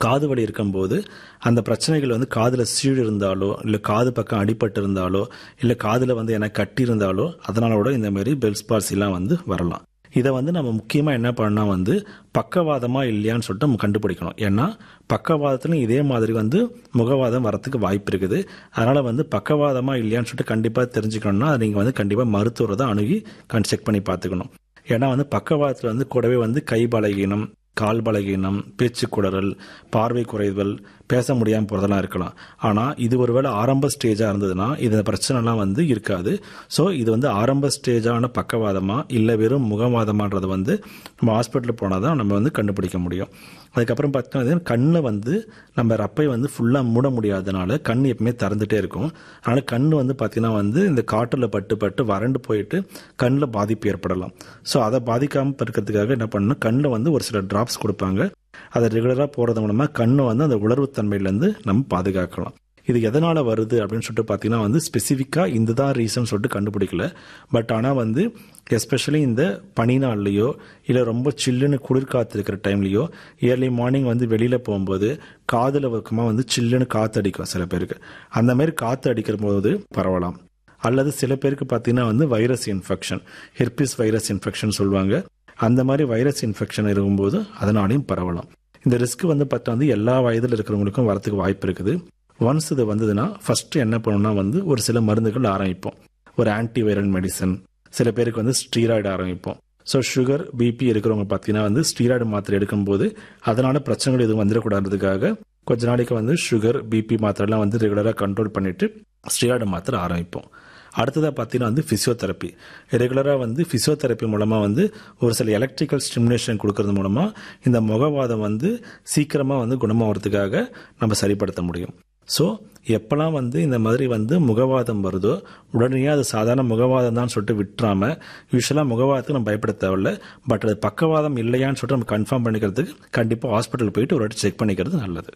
காது வலி இருக்கும்போது அந்த பிரச்சனைகள் வந்து காதில் சீழ் இருந்தாலோ இல்லை காது பக்கம் அடிபட்டு இருந்தாலோ இல்லை காதில் வந்து எனக்கு கட்டி இருந்தாலோ அதனால கூட இந்த மாதிரி பெல்ஸ் பால்சிலாம் வந்து வரலாம் இதை வந்து நம்ம முக்கியமாக என்ன பண்ணால் வந்து பக்கவாதமா இல்லையான்னு சொல்லிட்டு நம்ம கண்டுபிடிக்கணும் ஏன்னா பக்கவாதத்துலையும் இதே மாதிரி வந்து முகவாதம் வரத்துக்கு வாய்ப்பு இருக்குது அதனால் வந்து பக்கவாதமா இல்லையான்னு சொல்லிட்டு கண்டிப்பாக தெரிஞ்சுக்கணும்னா அதை நீங்கள் வந்து கண்டிப்பாக மருத்துவரை தான் அணுகி கண் செக் பண்ணி பார்த்துக்கணும் ஏன்னா வந்து பக்கவாதத்தில் வந்து கூடவே வந்து கை பலகீனம் கால் பலகீனம் பேச்சு குடறல் பார்வை குறைதல் பேச முடியாமல் போகிறதெல்லாம் இருக்கலாம் ஆனால் இது ஒருவேளை ஆரம்ப ஸ்டேஜாக இருந்ததுன்னா இந்த பிரச்சனைலாம் வந்து இருக்காது ஸோ இது வந்து ஆரம்ப ஸ்டேஜான பக்கவாதமா இல்லை வெறும் முகவாதமான்றது வந்து நம்ம ஹாஸ்பிட்டல் போனால் தான் நம்ம வந்து கண்டுபிடிக்க முடியும் அதுக்கப்புறம் பார்த்தீங்கன்னா கண்ணை வந்து நம்ம ரப்பை வந்து ஃபுல்லாக மூட முடியாதனால கண் எப்பவுமே திறந்துட்டே இருக்கும் அதனால் கண் வந்து பார்த்தீங்கன்னா வந்து இந்த காற்றில் பட்டு பட்டு வறண்டு போயிட்டு கண்ணில் பாதிப்பு ஏற்படலாம் ஸோ அதை பாதிக்காமல் இருக்கிறதுக்காக என்ன பண்ணணும் கண்ணில் வந்து ஒரு சில டிராப்ஸ் கொடுப்பாங்க அதை ரெகுலராக போகிறது மூலமாக கண்ணை வந்து அந்த உணர்வுத்தன்மையிலேருந்து நம்ம பாதுகாக்கலாம் இது எதனால் வருது அப்படின்னு சொல்லிட்டு பார்த்தீங்கன்னா வந்து ஸ்பெசிஃபிக்காக இந்த தான் ரீசன் சொல்லிட்டு கண்டுபிடிக்கல பட் ஆனால் வந்து எஸ்பெஷலி இந்த பனி நாள்லையோ இல்லை ரொம்ப சில்லுன்னு குளிர்காத்து இருக்கிற டைம்லையோ இயர்லி மார்னிங் வந்து வெளியில் போகும்போது காதில் பக்கமாக வந்து சில்லுன்னு காற்று அடிக்கும் சில பேருக்கு அந்த மாதிரி காற்று அடிக்கிற போது பரவலாம் அல்லது சில பேருக்கு பார்த்தீங்கன்னா வந்து virus infection herpes virus infection சொல்லுவாங்க அந்த மாதிரி வைரஸ் இன்ஃபெக்ஷன் இருக்கும்போது அதனாலையும் பரவலாம் இந்த ரிஸ்க் வந்து பார்த்தா வந்து எல்லா வயதில் இருக்கிறவங்களுக்கும் வரத்துக்கு வாய்ப்பு இருக்குது ஒன்ஸ் இது வந்ததுன்னா ஃபர்ஸ்ட் என்ன பண்ணணும்னா வந்து ஒரு சில மருந்துகள் ஆரம்பிப்போம் ஒரு ஆன்டி வைரல் மெடிசன் சில பேருக்கு வந்து ஸ்டீராய்டு ஆரம்பிப்போம் ஸோ சுகர் பிபி இருக்கிறவங்க பார்த்தீங்கன்னா வந்து ஸ்டீராய்டு மாத்திரை எடுக்கும்போது அதனால பிரச்சனைகள் எதுவும் வந்துடக்கூடாதுக்காக கொஞ்ச நாளைக்கு வந்து சுகர் பிபி மாத்திரைலாம் வந்து ரெகுலராக கண்ட்ரோல் பண்ணிட்டு ஸ்டீராய்டு மாத்திரை ஆரம்பிப்போம் அடுத்ததாக பார்த்தீங்கன்னா வந்து ஃபிசியோதெரப்பி ரெகுலராக வந்து ஃபிசியோதெரப்பி மூலமாக வந்து ஒரு சில எலக்ட்ரிக்கல் ஸ்டிமுலேஷன் கொடுக்கறது மூலமாக இந்த முகவாதம் வந்து சீக்கிரமாக வந்து குணமாகறதுக்காக நம்ம சரிப்படுத்த முடியும் ஸோ எப்போல்லாம் வந்து இந்த மாதிரி வந்து முகவாதம் வருதோ உடனடியாக அது சாதாரண முகவாதம் தான் சொல்லிட்டு விட்டுறாம யூஸ்வலாக முகவாதத்துக்கு நம்ம பயப்பட தேவையில்ல பட் அது பக்கவாதம் இல்லையான்னு சொல்லிட்டு நம்ம கன்ஃபார்ம் பண்ணிக்கிறதுக்கு கண்டிப்பாக ஹாஸ்பிட்டல் போயிட்டு ஒரு வாட்டி செக் பண்ணிக்கிறது நல்லது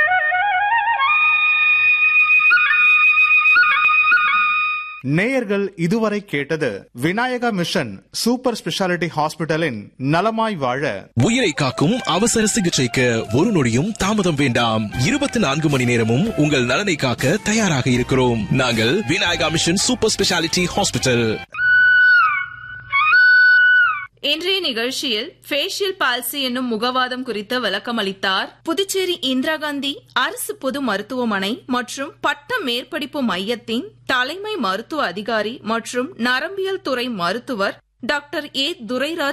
நேயர்கள் இதுவரை கேட்டது விநாயகா மிஷன் சூப்பர் ஸ்பெஷாலிட்டி ஹாஸ்பிட்டலின் நலமாய் வாழ உயிரை காக்கும் அவசர சிகிச்சைக்கு ஒரு நொடியும் தாமதம் வேண்டாம் இருபத்தி நான்கு மணி நேரமும் உங்கள் நலனை காக்க தயாராக இருக்கிறோம் நாங்கள் Vinayaka mission super speciality hospital இன்றைய நிகழ்ச்சியில் ஃபேஷியல் பால்சி என்னும் முகவாதம் குறித்து விளக்கமளித்தார் புதுச்சேரி இந்திரா காந்தி அரசு பொது மருத்துவமனை மற்றும் பட்ட மேற்படிப்பு மையத்தின் தலைமை மருத்துவ அதிகாரி மற்றும் நரம்பியல் துறை மருத்துவர் டாக்டர் ஏ துரைராஜ்